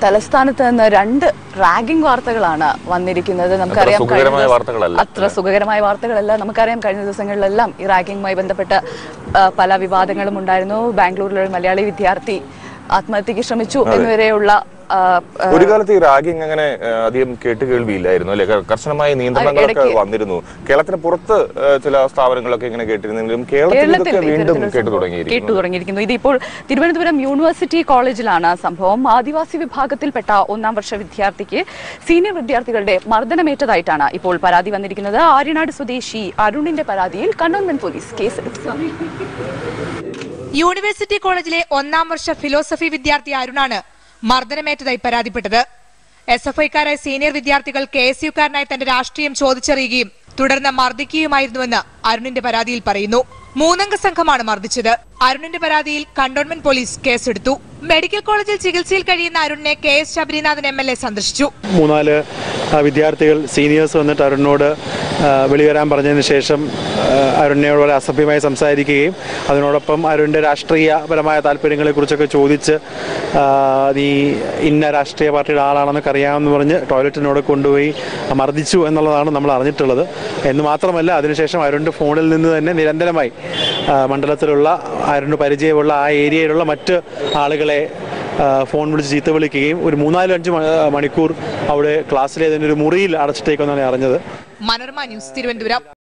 തലസ്ഥാനത്ത് നിന്ന് രണ്ട് റാഗിംഗ് വാർത്തകളാണ് വന്നിരിക്കുന്നത് നമുക്കറിയാം കഴിഞ്ഞ സുഖകരമായ ദിവസം- വാർത്തകളല്ല. അത്ര സുഖകരമായ വാർത്തകളല്ല നമുക്കറിയാം കഴിഞ്ഞ ദിവസങ്ങളിലെല്ലാം ഈ റാഗിങ്ങുമായി ബന്ധപ്പെട്ട ആ, പല വിവാദങ്ങളും ഉണ്ടായിരുന്നു ബാംഗ്ലൂരിലെ ഒരു മലയാളി വിദ്യാർത്ഥി ആത്മഹത്യക്ക് ശ്രമിച്ചു എന്നുവരെയുള്ള ആ, ആ, ഒരു കാലത്ത് ഈ റാഗിങ് അങ്ങനെ ആ, അധികം കേട്ട് കേൾവിയില്ലായിരുന്നു അല്ലെ ക- കർശനമായ നിയന്ത്രണങ്ങളൊക്കെ ഇടയ്ക്ക് വന്നിരുന്നു കേരളത്തിന് പുറത്ത് ആ, ചില സ്ഥാപനങ്ങളൊക്കെ ഇങ്ങനെ കേട്ടിരുന്നെങ്കിലും കേരളത്തിൽ കേരളത്തിൽ ഇതൊക്കെ വീണ്ടും ഇത്തരത്തിലൊരു കേട്ടു സംഭവം തുടങ്ങിയിരിക്കുന്നു കേട്ടു തുടങ്ങിയിരിക്കുന്നു ഇതിപ്പോൾ തിരുവനന്തപുരം യൂണിവേഴ്സിറ്റി കോളേജിലാണ് സംഭവം ആദിവാസി വിഭാഗത്തിൽപ്പെട്ട ഒന്നാം വർഷ വിദ്യാർത്ഥിക്ക് സീനിയർ വിദ്യാർത്ഥികളുടെ മർദ്ദനമേറ്റതായിട്ടാണ് ഇപ്പോൾ പരാതി വന്നിരിക്കുന്നത് ആര്യനാട് സ്വദേശി അരുണിന്റെ പരാതിയിൽ കണ്ടോൺമെന്റ് പോലീസ് കേസെടുത്തു യൂണിവേഴ്സിറ്റി കോളേജിലെ ഒന്നാം വർഷ ഫിലോസഫി വിദ്യാർത്ഥി അരുണാണ് മർദ്ദനമേറ്റതായി പരാതിപ്പെട്ടത് എസ് എഫ് ഐക്കാരായ സീനിയർ വിദ്യാർത്ഥികൾ കെ എസ് യുക്കാരനായി തന്റെ രാഷ്ട്രീയം ചോദിച്ചറിയുകയും തുടർന്ന് മർദ്ദിക്കുകയുമായിരുന്നുവെന്ന് അരുണിന്റെ പരാതിയിൽ പറയുന്നു മൂന്നംഗ സംഘമാണ് മർദ്ദിച്ചത് അരുണിന്റെ പരാതിയിൽ കണ്ടോൺമെന്റ് പോലീസ് കേസെടുത്തു മെഡിക്കൽ കോളേജിൽ ചികിത്സയിൽ കഴിയുന്ന അരുണിനെ K S Sabarinathan M L A സന്ദർശിച്ചു മൂന്നാല് ആ, വിദ്യാർത്ഥികൾ സീനിയേഴ്സ് വന്നിട്ട് അരുണിനോട് ആ, വെളിവരാൻ പറഞ്ഞതിന് ശേഷം ആ, അരുണിനോട് വളരെ അസഭ്യമായി സംസാരിക്കുകയും അതിനോടൊപ്പം അരുണിൻ്റെ രാഷ്ട്രീയപരമായ താല്പര്യങ്ങളെക്കുറിച്ചൊക്കെ ചോദിച്ച് ആ, നീ ഇന്ന രാഷ്ട്രീയ പാർട്ടിയുടെ ആളാണെന്നൊക്കെ അറിയാമെന്ന് പറഞ്ഞ് ടോയ്ലറ്റിനോട് കൊണ്ടുപോയി മർദ്ദിച്ചു എന്നുള്ളതാണ് നമ്മൾ അറിഞ്ഞിട്ടുള്ളത് എന്ന് മാത്രമല്ല അതിനുശേഷം അരുണിൻ്റെ ഫോണിൽ നിന്ന് തന്നെ നിരന്തരമായി ആ, മണ്ഡലത്തിലുള്ള അരുണിന് പരിചയമുള്ള ആ ഏരിയയിലുള്ള മറ്റ് ആളുകളെ ആ, ഫോൺ വിളിച്ച് ചീത്ത വിളിക്കുകയും ഒരു മൂന്നാല് അഞ്ച് മ- മണിക്കൂർ അവിടെ ക്ലാസ്സിലെ തന്നെ ഒരു മുറിയിൽ അടച്ചിട്ടേക്കെന്നാണ് അറിഞ്ഞത് മനോരമ ന്യൂസ് തിരുവനന്തപുരം